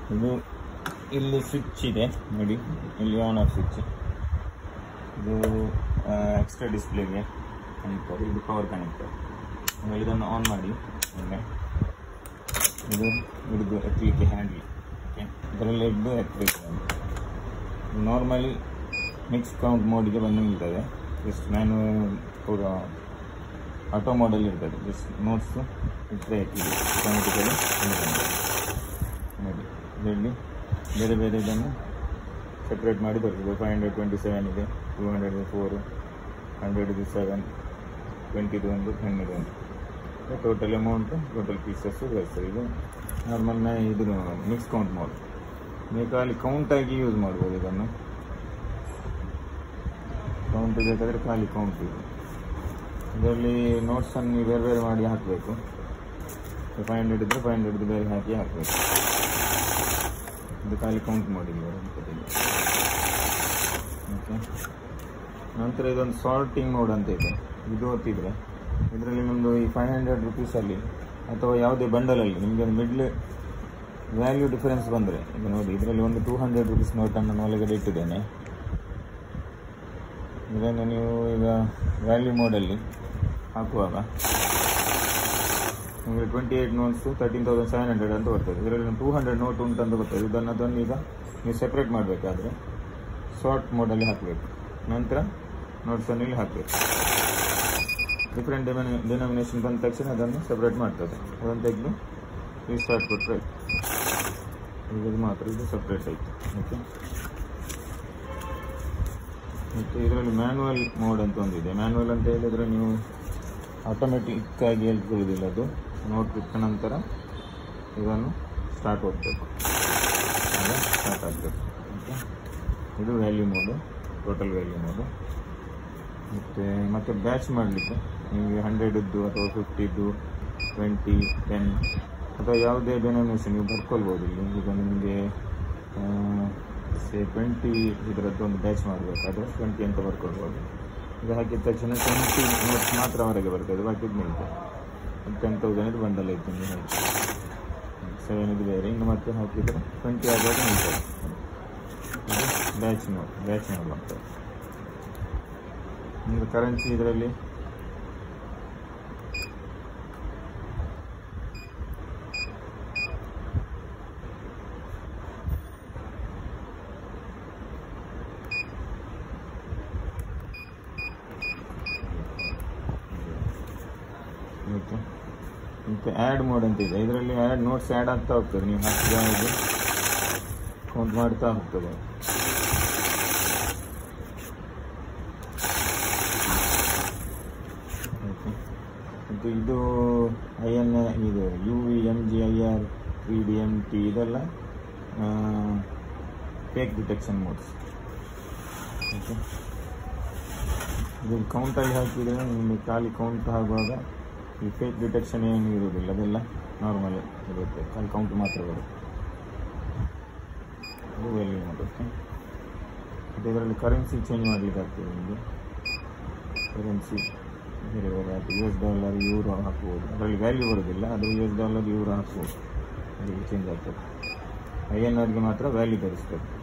ಇದು ಇಲ್ಲಿ ಸ್ವಿಚ್ ಇದೆ ನೋಡಿ ಇಲ್ಲಿ ಆನ್ ಆಫ್ ಸ್ವಿಚ್ ಇದು ಎಕ್ಸ್ಟ್ರಾ ಡಿಸ್ಪ್ಲೇಗೆ ಕನೆಕ್ಟರ್ ಇದು ಪವರ್ ಕನೆಕ್ಟರ್ ಆಮೇಲೆ ಇದನ್ನು ಆನ್ ಮಾಡಿ ಒಮ್ಮೆ ಇದು ಹಿಡಿದು ಎತ್ತಲಿಕ್ಕೆ ಹ್ಯಾಂಡ್ಲ್ ಓಕೆ ಇದರಲ್ಲಿ ಹಿಡಿದು ಎತ್ತಬೇಕು ನಾರ್ಮಲಿ ಮಿಕ್ಸ್ ಕೌಂಟ್ ಮೋಡಿಗೆ ಬಂದು ನಿಲ್ತದೆ ಜಸ್ಟ್ ಮ್ಯಾನು ಪೂರ ಆಟೋ ಮಾಡಲ್ ಇರ್ತದೆ ಜಸ್ಟ್ ನೋಟ್ಸು ಇಟ್ಟರೆ ಎತ್ತಿದೆ ಆಟೋಮೆಟಿಕಲಿ ನೋಡಿ ಇದರಲ್ಲಿ ಬೇರೆ ಬೇರೆ ಇದನ್ನು ಸಪ್ರೇಟ್ ಮಾಡಿ ಬರ್ತದೆ ಫೈವ್ ಹಂಡ್ರೆಡ್ ಟ್ವೆಂಟಿ ಸೆವೆನ್ ಇದೆ ಟೂ ಹಂಡ್ರೆಡ್ ಫೋರು ಹಂಡ್ರೆಡ್ ಇದು ಸೆವೆನ್ ಟ್ವೆಂಟಿದು ಒಂದು ಟೆನ್ನಿದು ಒಂದು ಟೋಟಲ್ ಅಮೌಂಟು ಟೋಟಲ್ ಪೀಸಸ್ಸು ಬರ್ತದೆ ಇದು ನಾರ್ಮಲ್ ಇದು ಮಿಕ್ಸ್ ಕೌಂಟ್ ಮಾಡಿ ನೀವು ಖಾಲಿ ಕೌಂಟಾಗಿ ಯೂಸ್ ಮಾಡ್ಬೋದು ಇದನ್ನು ಕೌಂಟ್ ಬೇಕಾದರೆ ಖಾಲಿ ಕೌಂಟ್ ಇದೆ ಇದರಲ್ಲಿ ನೋಟ್ಸನ್ನು ನೀವು ಬೇರೆ ಬೇರೆ ಮಾಡಿ ಹಾಕಬೇಕು ಫೈವ್ ಹಂಡ್ರೆಡ್ ಇದ್ದರೆ ಫೈವ್ ಹಂಡ್ರೆಡ್ ಬೇರೆ ಹಾಕಿ ಹಾಕಬೇಕು ಇದು ಖಾಲಿ ಕೌಂಟ್ ಮಾಡಿಲ್ಲ ಓಕೆ ನಂತರ ಇದೊಂದು ಸಾರ್ಟಿಂಗ್ ಮೋಡ್ ಅಂತ ಇದೆ ಇದು ಒತ್ತಿದ್ರೆ ಇದರಲ್ಲಿ ನಿಮ್ಮದು ಈ ಫೈವ್ ಹಂಡ್ರೆಡ್ ರುಪೀಸಲ್ಲಿ ಅಥವಾ ಯಾವುದೇ ಬಂಡಲಲ್ಲಿ ನಿಮಗೆ ಒಂದು ಮಿಡ್ಲ್ ವ್ಯಾಲ್ಯೂ ಡಿಫರೆನ್ಸ್ ಬಂದರೆ ಈಗ ನೋಡಿ ಇದರಲ್ಲಿ ಒಂದು ಟೂ ಹಂಡ್ರೆಡ್ ರುಪೀಸ್ ನೋಟನ್ನು ನಾನು ಒಳಗಡೆ ಇಟ್ಟಿದ್ದೇನೆ ಇದನ್ನು ನೀವು ಈಗ ವ್ಯಾಲ್ಯೂ ಮೋಡಲ್ಲಿ ಹಾಕುವಾಗ ನಿಮಗೆ twenty eight notes thirteen thousand seven hundred ಅಂತ ಬರ್ತದೆ ಇದರಲ್ಲಿ ಟೂ ಹಂಡ್ರೆಡ್ ನೋಟ್ ಉಂಟು ಅಂತ ಬರ್ತದೆ ಇದನ್ನು ಅದನ್ನು ಈಗ ನೀವು ಸೆಪ್ರೇಟ್ ಮಾಡಬೇಕಾದ್ರೆ ಶಾರ್ಟ್ ಮೋಡಲ್ಲಿ ಹಾಕಬೇಕು ನಂತರ ನೋಟ್ಸನ್ನು ಇಲ್ಲಿ ಹಾಕಬೇಕು ಡಿಫ್ರೆಂಟ್ ಡಿಮಿನಿ ಡಿನಾಮಿನೇಷನ್ ಬಂದ ತಕ್ಷಣ ಅದನ್ನು ಸೆಪ್ರೇಟ್ ಮಾಡ್ತದೆ ಅದನ್ನು ತೆಗೆದು ರೀಸ್ಟಾರ್ಟ್ ಕೊಟ್ಟರೆ ಈಗ ಇದು ಮಾತ್ರ ಇದು ಸಪ್ರೇಟ್ ಆಯಿತು ಓಕೆ ಮತ್ತು ಇದರಲ್ಲಿ ಮ್ಯಾನುವಲ್ ಮೋಡ್ ಅಂತ ಒಂದಿದೆ ಮ್ಯಾನುವಲ್ ಅಂತ ಹೇಳಿದರೆ ನೀವು ಆಟೋಮೆಟಿಕ್ ಆಗಿ ಹೇಳ್ಕೊಳ್ಳೋದಿಲ್ಲ ಅದು ನೋಟ್ ಬಿಟ್ಟ ನಂತರ ಇದನ್ನು ಸ್ಟಾರ್ಟ್ ಹೋಗಬೇಕು ಸ್ಟಾರ್ಟ್ ಆಗಬೇಕು ಓಕೆ ಇದು value mode total value mode ಮತ್ತು ಮತ್ತೆ ಬ್ಯಾಚ್ ಮಾಡಲಿಕ್ಕೆ ನಿಮಗೆ ಹಂಡ್ರೆಡದ್ದು ಅಥವಾ ಫಿಫ್ಟಿದ್ದು ಟ್ವೆಂಟಿ ಟೆನ್ ಅಥವಾ ಯಾವುದೇ ಡೆನಾಮಿನೇಷನ್ ನೀವು ಬರ್ಕೊಳ್ಬೋದು ಇಲ್ಲಿ ಈಗ ನಿಮಗೆ ಸೇ ಟ್ವೆಂಟಿ ಇದರದ್ದು ಒಂದು ಬ್ಯಾಚ್ ಮಾಡಬೇಕಾದ್ರೆ ಟ್ವೆಂಟಿ ಅಂತ ಬರ್ಕೊಳ್ಬೋದು ಇದು ಹಾಕಿದ ತಕ್ಷಣ ಟ್ವೆಂಟಿ ನೋಟ್ಸ್ ಮಾತ್ರ ಹೊರಗೆ ಬರ್ತದೆ ಬಾಕಿದ್ದು ನಿಲ್ತದೆ ಟೆನ್ ತೌಸಂಡ್ ಬಂಡಲ್ ಐತೆ ನಿಮಗೆ ಹೇಳಿ ಸೆವೆನ್ ಇದು ಬೇರೆ ಇನ್ನು ಮತ್ತೆ ಹಾಕಿದರೆ ಟ್ವೆಂಟಿ ಆಗುವಾಗ ನಿಲ್ತದೆ ಇದು ಬ್ಯಾಚ್ ನೋಟ್ ಬ್ಯಾಚ್ ನೋಟ್ ಆಗ್ತದೆ ಒಂದು ಕರೆನ್ಸಿ ಇದರಲ್ಲಿ ಓಕೆ ಮತ್ತು ಆ್ಯಡ್ ಮೋಡ್ ಅಂತ ಇದೆ ಇದರಲ್ಲಿ ಆ್ಯಡ್ ನೋಟ್ಸ್ ಆ್ಯಡ್ ಆಗ್ತಾ ಹೋಗ್ತದೆ ನೀವು ಹಾಕಿದ ಇದು ಕೌಂಟ್ ಮಾಡ್ತಾ ಹೋಗ್ತದೆ ಓಕೆ ಮತ್ತು ಇದು ಐ ಎನ್ ಇದು U V M G I R three D M T ಇದೆಲ್ಲ ಫೇಕ್ ಡಿಟೆಕ್ಷನ್ ಮೋಡ್ಸ್ ಓಕೆ ಇದು ಕೌಂಟಲ್ಲಿ ಹಾಕಿದರೆ ನಿಮಗೆ ಖಾಲಿ ಕೌಂಟ್ ಆಗುವಾಗ ಈ ಫೇಕ್ ಡಿಟೆಕ್ಷನ್ ಏನು ಇರುವುದಿಲ್ಲ ಅದೆಲ್ಲ ನಾರ್ಮಲ್ ಇರುತ್ತೆ ಖಾಲಿ ಕೌಂಟ್ ಮಾತ್ರ ಬರುತ್ತೆ ಇದು ವ್ಯಾಲ್ಯೂ ಮಾಡುತ್ತೆ ಮತ್ತು ಇದರಲ್ಲಿ ಕರೆನ್ಸಿ ಚೇಂಜ್ ಮಾಡಲಿಕ್ಕೆ ಆಗ್ತದೆ ನಿಮಗೆ ಕರೆನ್ಸಿ ಬೇರೆ ಬೇರೆ ಹಾಕಿ ಯು ಎಸ್ ಡಾಲರ್ ಯೂರೋ ಹಾಕ್ಬೋದು ಅದರಲ್ಲಿ ವ್ಯಾಲ್ಯೂ ಬರೋದಿಲ್ಲ ಅದು ಯು ಎಸ್ ಡಾಲರ್ ಯೂರೋ ಹಾಕ್ಬೋದು ಅದಕ್ಕೆ ಚೇಂಜ್ ಆಗ್ತದೆ ಐ ಎನ್ ಆರ್ಗೆ ಮಾತ್ರ ವ್ಯಾಲ್ಯೂ ತರಿಸ್ತದೆ